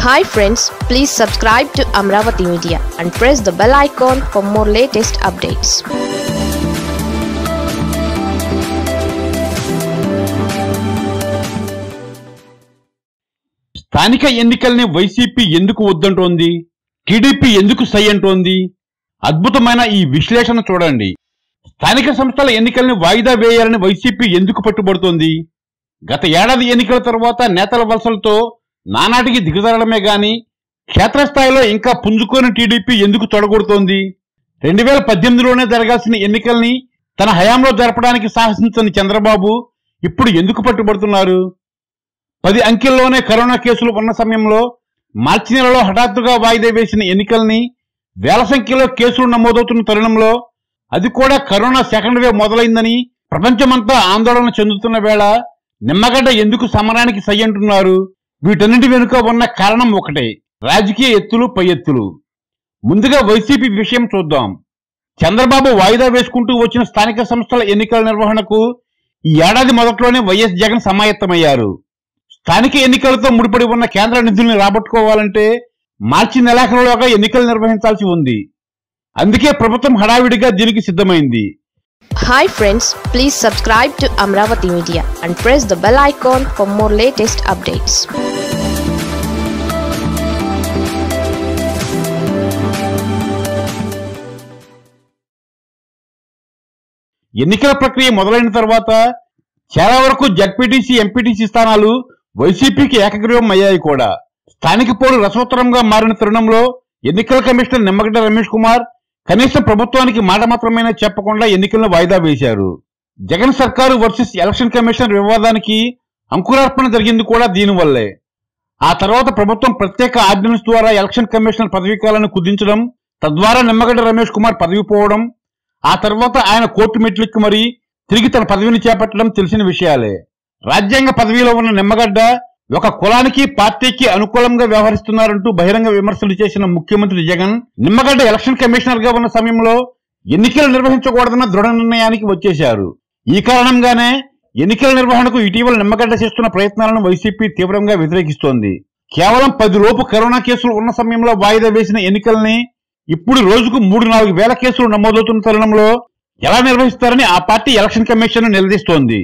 hi friends please subscribe to Amaravati media and press the bell icon for more latest updates స్థానిక ఎన్నికల్ని YCP ఎందుకు వద్దంటోంది TDP ఎందుకు సై అంటోంది అద్భుతమైన ఈ విశ్లేషణ చూడండి స్థానిక సంస్థల ఎన్నికల్ని వాయిదా వేయాలని వైసీపీ ఎందుకు పట్టుబడుతోంది గత ఏడాది ఎన్నికల తర్వాత నేతల వలసలతో నానాటికి దిగజారడమే గాని క్షేత్రస్థాయిలో ఇంకా పుంజుకోని టీడీపీ ఎందుకు తొడగొడుతోంది రెండు వేల పద్దెనిమిదిలోనే జరగాల్సిన ఎన్నికల్ని తన హయాంలో జరపడానికి సాహసించని చంద్రబాబు ఇప్పుడు ఎందుకు పట్టుబడుతున్నారు పది అంకెల్లోనే కరోనా కేసులు ఉన్న సమయంలో మార్చి నెలలో హఠాత్తుగా వాయిదా వేసిన ఎన్నికల్ని వేల సంఖ్యలో కేసులు నమోదవుతున్న తరుణంలో అది కూడా కరోనా సెకండ్ వేవ్ మొదలైందని ప్రపంచమంతా ఆందోళన చెందుతున్న వేళ నిమ్మగడ్డ ఎందుకు సమరానికి సై అంటున్నారు వీటన్నిటి వెనుక ఉన్న కారణం ఒకటే రాజకీయ ఎత్తులు పై ఎత్తులు ముందుగా వైసీపీ విషయం చూద్దాం చంద్రబాబు వాయిదా వేసుకుంటూ వచ్చిన స్థానిక సంస్థల ఎన్నికల నిర్వహణకు ఈ ఏడాది మొదట్లోనే వైఎస్ జగన్ సమాయత్తమయ్యారు స్థానిక ఎన్నికలతో ముడిపడి ఉన్న కేంద్ర నిధుల్ని రాబట్టుకోవాలంటే మార్చి నెలాఖరులోగా ఎన్నికలు నిర్వహించాల్సి ఉంది అందుకే ప్రభుత్వం హడావిడిగా దీనికి సిద్ధమైంది hi friends please subscribe to Amaravati media and press the bell icon for more latest updates ఎన్నికల ప్రక్రియ మొదలైన తర్వాత చాలా వరకు జడ్పీటీసీ ఎంపీటీసీ స్థానాలు వైసీపీకి ఏకగ్రీవం అయ్యాయి కూడా స్థానిక పోరు రసోత్తరంగా మారిన తరుణంలో ఎన్నికల కమిషనర్ నిమ్మగడ్డ రమేష్ కుమార్ కనీసం ప్రభుత్వానికి మాట మాత్రమైనా చెప్పకుండా ఎన్నికలను వాయిదా వేశారు జగన్ సర్కారు వర్సెస్ ఎలక్షన్ కమిషన్ వివాదానికి అంకురార్పణ జరిగింది కూడా దీనివల్లే ఆ తర్వాత ప్రభుత్వం ప్రత్యేక ఆర్డినెన్స్ ద్వారా ఎలక్షన్ కమిషనర్ పదవీ కాలాన్ని కుదించడం తద్వారా నిమ్మగడ్డ రమేష్ కుమార్ పదవి పోవడం ఆ తర్వాత ఆయన కోర్టు మెట్లెక్కి మరి తిరిగి తన పదవిని చేపట్టడం తెలిసిన విషయాలే రాజ్యాంగ పదవిలో ఉన్న నిమ్మగడ్డ ఒక కులానికి పార్టీకి అనుకూలంగా వ్యవహరిస్తున్నారంటూ బహిరంగ విమర్శలు చేసిన ముఖ్యమంత్రి జగన్ నిమ్మగడ్డ ఎలక్షన్ కమిషనర్ గా ఉన్న సమయంలో ఎన్నికలు నిర్వహించకూడదన్న దృఢ నిర్ణయానికి వచ్చేశారు ఈ కారణంగానే ఎన్నికల నిర్వహణకు ఇటీవల నిమ్మగడ్డ చేస్తున్న ప్రయత్నాలను వైసీపీ తీవ్రంగా వ్యతిరేకిస్తోంది కేవలం పది లోపు కరోనా కేసులు ఉన్న సమయంలో వాయిదా వేసిన ఎన్నికల్ని ఇప్పుడు రోజుకు మూడు నాలుగు వేల కేసులు నమోదవుతున్న తరుణంలో ఎలా నిర్వహిస్తారని ఆ పార్టీ ఎలక్షన్ కమిషన్ నిలదీస్తోంది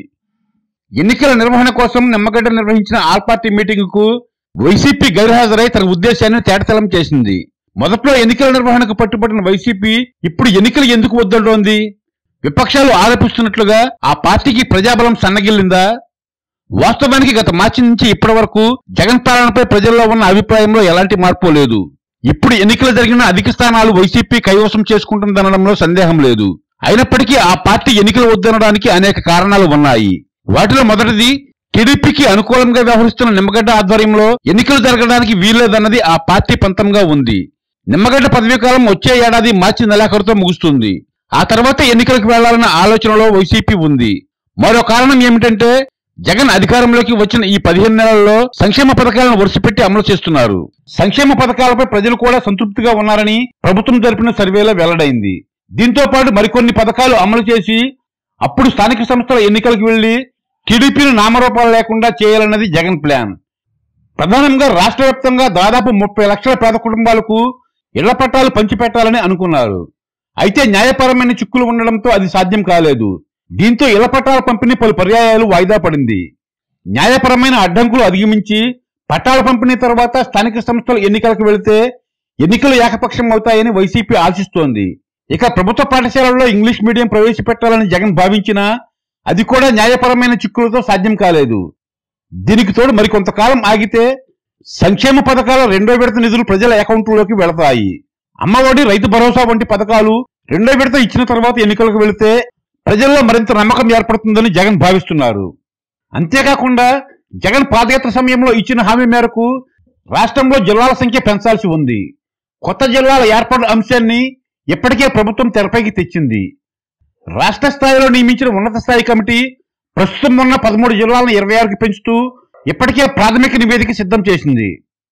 ఎన్నికల నిర్వహణ కోసం నిమ్మగడ్డ నిర్వహించిన ఆల్ పార్టీ మీటింగ్ కు వైసీపీ గైర్హాజరై తన ఉద్దేశాన్ని తేటతలం చేసింది మొదట్లో ఎన్నికల నిర్వహణకు పట్టుబట్టిన వైసీపీ ఇప్పుడు ఎన్నికలు ఎందుకు వద్దంటోంది విపక్షాలు ఆరోపిస్తున్నట్లుగా ఆ పార్టీకి ప్రజాబలం సన్నగిల్లిందా వాస్తవానికి గత మార్చి నుంచి ఇప్పటి వరకు జగన్ పాలనపై ప్రజల్లో ఉన్న అభిప్రాయంలో ఎలాంటి మార్పు లేదు ఇప్పుడు ఎన్నికలు జరిగిన అధిక స్థానాలు వైసీపీ కైవసం చేసుకుంటుందనడంలో సందేహం లేదు అయినప్పటికీ ఆ పార్టీ ఎన్నికలు వద్దనడానికి అనేక కారణాలు ఉన్నాయి వాటిలో మొదటిది టీడీపీకి అనుకూలంగా వ్యవహరిస్తున్న నిమ్మగడ్డ ఆధ్వర్యంలో ఎన్నికలు జరగడానికి వీల్లేదన్నది ఆ పార్టీ పంతంగా ఉంది నిమ్మగడ్డ పదవీకాలం వచ్చే ఏడాది మార్చి నెలాఖరుతో ముగుస్తుంది ఆ తర్వాత ఎన్నికలకు వెళ్లాలన్న ఆలోచనలో వైసీపీ ఉంది మరో కారణం ఏమిటంటే జగన్ అధికారంలోకి వచ్చిన ఈ పదిహేను నెలల్లో సంక్షేమ పథకాలను వరుసపెట్టి అమలు చేస్తున్నారు సంక్షేమ పథకాలపై ప్రజలు కూడా సంతృప్తిగా ఉన్నారని ప్రభుత్వం జరిపిన సర్వేలో వెల్లడైంది దీంతో పాటు మరికొన్ని పథకాలు అమలు చేసి అప్పుడు స్థానిక సంస్థల ఎన్నికలకు వెళ్లి టీడీపీని నామరూపాలు లేకుండా చేయాలన్నది జగన్ ప్లాన్ ప్రధానంగా రాష్ట్ర వ్యాప్తంగా దాదాపు ముప్పై లక్షల పేద కుటుంబాలకు ఇళ్ల పట్టాలు పంచిపెట్టాలని అనుకున్నారు అయితే న్యాయపరమైన చిక్కులు ఉండడంతో అది సాధ్యం కాలేదు దీంతో ఇళ్ల పట్టాల పంపిణీ పలు పర్యాయాలు వాయిదా పడింది న్యాయపరమైన అడ్డంకులు అధిగమించి పట్టాల పంపిణీ తర్వాత స్థానిక సంస్థల ఎన్నికలకు వెళితే ఎన్నికలు ఏకపక్షం అవుతాయని వైసీపీ ఆశిస్తోంది ఇక ప్రభుత్వ పాఠశాలల్లో ఇంగ్లీష్ మీడియం ప్రవేశపెట్టాలని జగన్ భావించినా అది కూడా న్యాయపరమైన చిక్కులతో సాధ్యం కాలేదు దీనికి తోడు మరికొంతకాలం ఆగితే సంక్షేమ పథకాల రెండో విడత నిధులు ప్రజల అకౌంట్లోకి వెళతాయి అమ్మఒడి రైతు భరోసా వంటి పథకాలు రెండో విడత ఇచ్చిన తర్వాత ఎన్నికలకు వెళితే ప్రజల్లో మరింత నమ్మకం ఏర్పడుతుందని జగన్ భావిస్తున్నారు అంతేకాకుండా జగన్ పాదయాత్ర సమయంలో ఇచ్చిన హామీ మేరకు రాష్ట్రంలో జిల్లాల సంఖ్య పెంచాల్సి ఉంది కొత్త జిల్లాల ఏర్పాటు అంశాన్ని ఇప్పటికే ప్రభుత్వం తెరపైకి తెచ్చింది రాష్ట్ర స్థాయిలో నియమించిన ఉన్నత స్థాయి కమిటీ ప్రస్తుతం ఉన్న పదమూడు జిల్లాలను ఇరవై ఆరుకి పెంచుతూ ఇప్పటికే ప్రాథమిక నివేదిక సిద్ధం చేసింది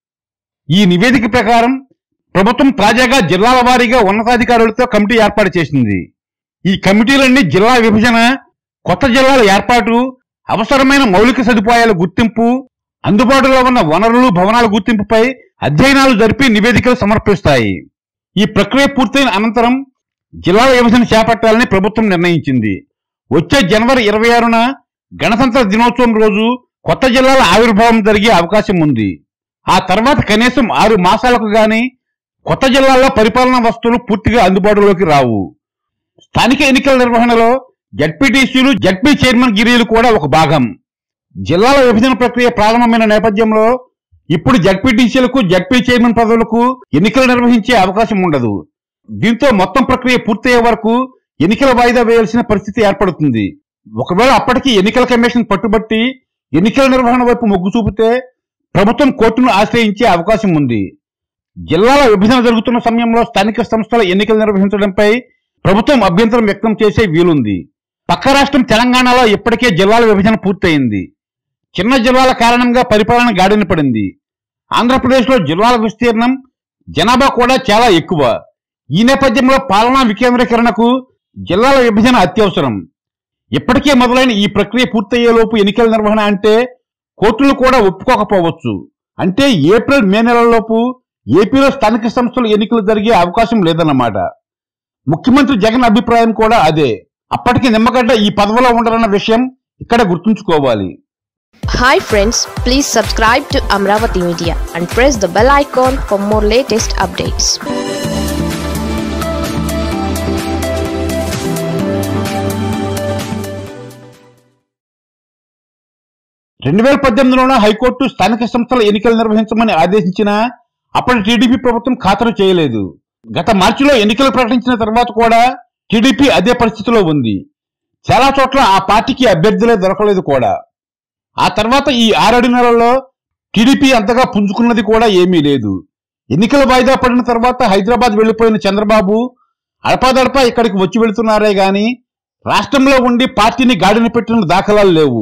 ఈ నివేదిక ప్రకారం ప్రభుత్వం తాజాగా జిల్లాల వారీగా ఉన్నతాధికారులతో కమిటీ ఏర్పాటు చేసింది ఈ కమిటీలన్నీ జిల్లా విభజన కొత్త జిల్లాల ఏర్పాటు అవసరమైన మౌలిక సదుపాయాల గుర్తింపు అందుబాటులో ఉన్న వనరులు భవనాల గుర్తింపుపై అధ్యయనాలు జరిపి నివేదికలు సమర్పిస్తాయి ఈ ప్రక్రియ పూర్తయిన అనంతరం జిల్లాల విభజన చేపట్టాలని ప్రభుత్వం నిర్ణయించింది వచ్చే జనవరి ఇరవై ఆరున గణతంత్ర దినోత్సవం రోజు కొత్త జిల్లాల ఆవిర్భావం జరిగే అవకాశం ఉంది ఆ తర్వాత కనీసం ఆరు మాసాలకు గాని కొత్త జిల్లాల్లో పరిపాలనా వస్తువులు పూర్తిగా అందుబాటులోకి రావు స్థానిక ఎన్నికల నిర్వహణలో జడ్పీటీసీలు జడ్పీ చైర్మన్ గిరీలు కూడా ఒక భాగం జిల్లాల విభజన ప్రక్రియ ప్రారంభమైన నేపథ్యంలో ఇప్పుడు జడ్పీటీసీలకు జడ్పీ చైర్మన్ పదవులకు ఎన్నికలు నిర్వహించే అవకాశం ఉండదు దీంతో మొత్తం ప్రక్రియ పూర్తయ్యే వరకు ఎన్నికల వాయిదా వేయాల్సిన పరిస్థితి ఏర్పడుతుంది ఒకవేళ అప్పటికి ఎన్నికల కమిషన్ పట్టుబట్టి ఎన్నికల నిర్వహణ వైపు మొగ్గు చూపితే ప్రభుత్వం కోర్టును ఆశ్రయించే అవకాశం ఉంది జిల్లాల విభజన జరుగుతున్న సమయంలో స్థానిక సంస్థల ఎన్నికలు నిర్వహించడంపై ప్రభుత్వం అభ్యంతరం వ్యక్తం చేసే వీలుంది పక్క రాష్ట్రం తెలంగాణలో ఇప్పటికే జిల్లాల విభజన పూర్తయింది చిన్న జిల్లాల కారణంగా పరిపాలన గాడిన పడింది ఆంధ్రప్రదేశ్లో జిల్లాల విస్తీర్ణం జనాభా కూడా చాలా ఎక్కువ ఈ నేపథ్యంలో పాలనా వికేంద్రీకరణకు జిల్లాల విభజన అత్యవసరం ఇప్పటికే మొదలైన ఈ ప్రక్రియ పూర్తయ్యేలోపు ఎన్నికల నిర్వహణ అంటే కోర్టులు కూడా ఒప్పుకోకపోవచ్చు అంటే ఏప్రిల్ మే నెలలోపు ఏపీలో స్థానిక సంస్థల ఎన్నికలు జరిగే అవకాశం లేదన్నమాట ముఖ్యమంత్రి జగన్ అభిప్రాయం కూడా అదే అప్పటికి నిమ్మగడ్డ ఈ పదవిలో ఉండరన్న విషయం ఇక్కడ గుర్తుంచుకోవాలి hi friends please subscribe to Amaravati media and press the bell icon for more latest updates రెండు వేల పద్దెనిమిదిలోన హైకోర్టు స్థానిక సంస్థల ఎన్నికలు నిర్వహించమని ఆదేశించినా అప్పటి టీడీపీ ప్రభుత్వం ఖాతరు చేయలేదు గత మార్చిలో ఎన్నికలు ప్రకటించిన తర్వాత కూడా టీడీపీ అదే పరిస్థితిలో ఉంది చాలా చోట్ల ఆ పార్టీకి అభ్యర్థులే దొరకలేదు కూడా ఆ తర్వాత ఈ ఆరేడు నెలల్లో టీడీపీ అంతగా పుంజుకున్నది కూడా ఏమీ లేదు ఎన్నికల వాయిదా పడిన తర్వాత హైదరాబాద్ వెళ్లిపోయిన చంద్రబాబు అడపాదడపా ఇక్కడికి వచ్చి వెళుతున్నారే గాని రాష్ట్రంలో ఉండి పార్టీని గాడిన పెట్టిన దాఖలాలు లేవు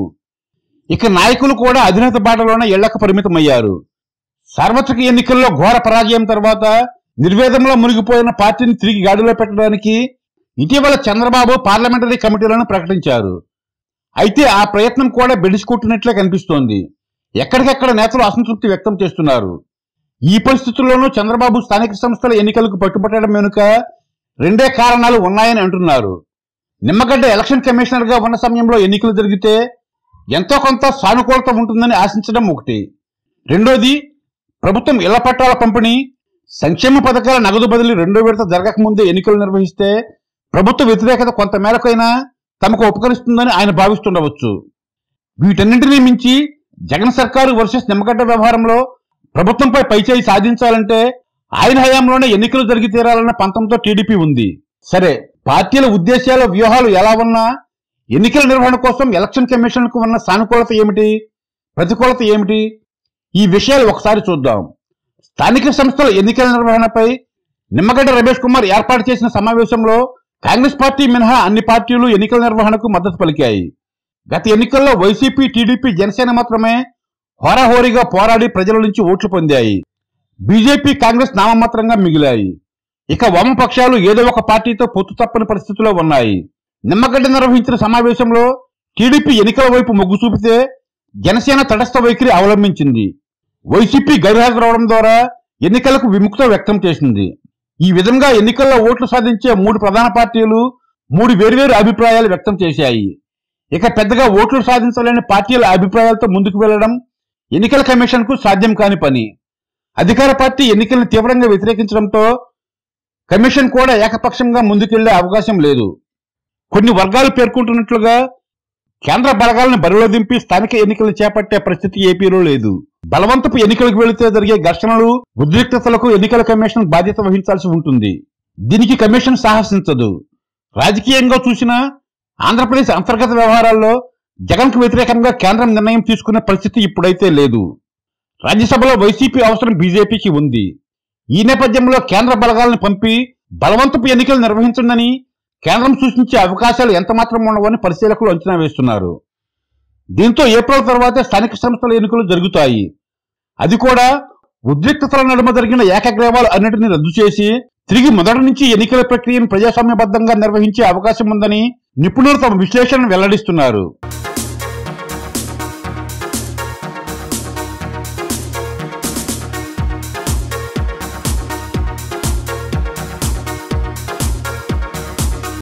ఇక నాయకులు కూడా అధినేత బాటలోనే ఇళ్లకు పరిమితమయ్యారు సార్వత్రిక ఎన్నికల్లో ఘోర పరాజయం తర్వాత నిర్వేదంలో మునిగిపోయిన పార్టీని తిరిగి గాడిలో పెట్టడానికి ఇటీవల చంద్రబాబు పార్లమెంటరీ కమిటీలను ప్రకటించారు అయితే ఆ ప్రయత్నం కూడా బెడిసికొట్టినట్లే కనిపిస్తోంది ఎక్కడికెక్కడ నేతలు అసంతృప్తి వ్యక్తం చేస్తున్నారు ఈ పరిస్థితుల్లోనూ చంద్రబాబు స్థానిక సంస్థల ఎన్నికలకు పట్టుబట్టడం వెనుక రెండే కారణాలు ఉన్నాయని అంటున్నారు నిమ్మగడ్డ ఎలక్షన్ కమిషనర్ గా ఉన్న సమయంలో ఎన్నికలు జరిగితే ఎంతో కొంత సానుకూలత ఉంటుందని ఆశించడం ఒకటి రెండోది ప్రభుత్వం ఇళ్ల పట్టాల పంపిణీ సంక్షేమ పథకాల నగదు బదిలీ రెండో విడత జరగకముందే ఎన్నికలు నిర్వహిస్తే ప్రభుత్వ వ్యతిరేకత కొంత మేరకైనా తమకు ఉపకరిస్తుందని ఆయన భావిస్తుండవచ్చు వీటన్నింటినీ మించి జగన్ సర్కారు వర్సెస్ నిమ్మగడ్డ వ్యవహారంలో ప్రభుత్వంపై పైచేయి సాధించాలంటే ఆయన హయాంలోనే ఎన్నికలు జరిగి తీరాలన్న పంతంతో టీడీపీ ఉంది సరే పార్టీల ఉద్దేశాల వ్యూహాలు ఎలా ఉన్నా ఎన్నికల నిర్వహణ కోసం ఎలక్షన్ కమిషన్ కు ఉన్న సానుకూలత ఏమిటి ప్రతికూలత ఏమిటి ఈ విషయాలు ఒకసారి చూద్దాం స్థానిక సంస్థల ఎన్నికల నిర్వహణపై నిమ్మగడ్డ రమేష్ కుమార్ ఏర్పాటు చేసిన సమావేశంలో కాంగ్రెస్ పార్టీ మినహా అన్ని పార్టీలు ఎన్నికల నిర్వహణకు మద్దతు పలికాయి గత ఎన్నికల్లో వైసీపీ టీడీపీ జనసేన మాత్రమే హోరాహోరీగా పోరాడి ప్రజల నుంచి ఓట్లు పొందాయి బీజేపీ కాంగ్రెస్ నామమాత్రంగా మిగిలాయి ఇక వామపక్షాలు ఏదో ఒక పార్టీతో పొత్తు తప్పని పరిస్థితిలో ఉన్నాయి నిమ్మగడ్డ నిర్వహించిన సమావేశంలో టీడీపీ ఎన్నికల వైపు మొగ్గు చూపితే జనసేన తటస్థ వైఖరి అవలంబించింది వైసీపీ గైర్హాజరవడం ద్వారా ఎన్నికలకు విముక్త వ్యక్తం చేసింది ఈ విధంగా ఎన్నికల్లో ఓట్లు సాధించే మూడు ప్రధాన పార్టీలు మూడు వేర్వేరు అభిప్రాయాలు వ్యక్తం చేశాయి ఇక పెద్దగా ఓట్లు సాధించలేని పార్టీల అభిప్రాయాలతో ముందుకు వెళ్లడం ఎన్నికల కమిషన్ కు సాధ్యం కాని పని అధికార పార్టీ ఎన్నికలను తీవ్రంగా వ్యతిరేకించడంతో కమిషన్ కూడా ఏకపక్షంగా ముందుకెళ్లే అవకాశం లేదు కొన్ని వర్గాలు పేర్కొంటున్నట్లుగా కేంద్ర బలగాలను బరిలో దింపి స్థానిక ఎన్నికలు చేపట్టే పరిస్థితి ఏపీలో లేదు బలవంతపు ఎన్నికలకు వెళితే జరిగే ఘర్షణలు ఉద్రిక్తతలకు ఎన్నికల కమిషన్ బాధ్యత వహించాల్సి ఉంటుంది దీనికి కమిషన్ సాహసించదు రాజకీయంగా చూసినా ఆంధ్రప్రదేశ్ అంతర్గత వ్యవహారాల్లో జగన్ కు వ్యతిరేకంగా కేంద్రం నిర్ణయం తీసుకునే పరిస్థితి ఇప్పుడైతే లేదు రాజ్యసభలో వైసీపీ అవసరం బీజేపీకి ఉంది ఈ నేపథ్యంలో కేంద్ర బలగాలను పంపి బలవంతపు ఎన్నికలు నిర్వహించండి కేంద్రం సూచించే అవకాశాలు ఎంతమాత్రం ఉండవని పరిశీలకులు అంచనా వేస్తున్నారు దీంతో ఏప్రిల్ తర్వాతే స్థానిక సంస్థల ఎన్నికలు జరుగుతాయి అది కూడా ఉద్రిక్తతల నడుమ జరిగిన ఏకగ్రీవాలు అన్నింటినీ రద్దు చేసి తిరిగి మొదటి నుంచి ఎన్నికల ప్రక్రియను ప్రజాస్వామ్యబద్ధంగా నిర్వహించే అవకాశం ఉందని నిపుణులు తమ విశ్లేషణను వెల్లడిస్తున్నారు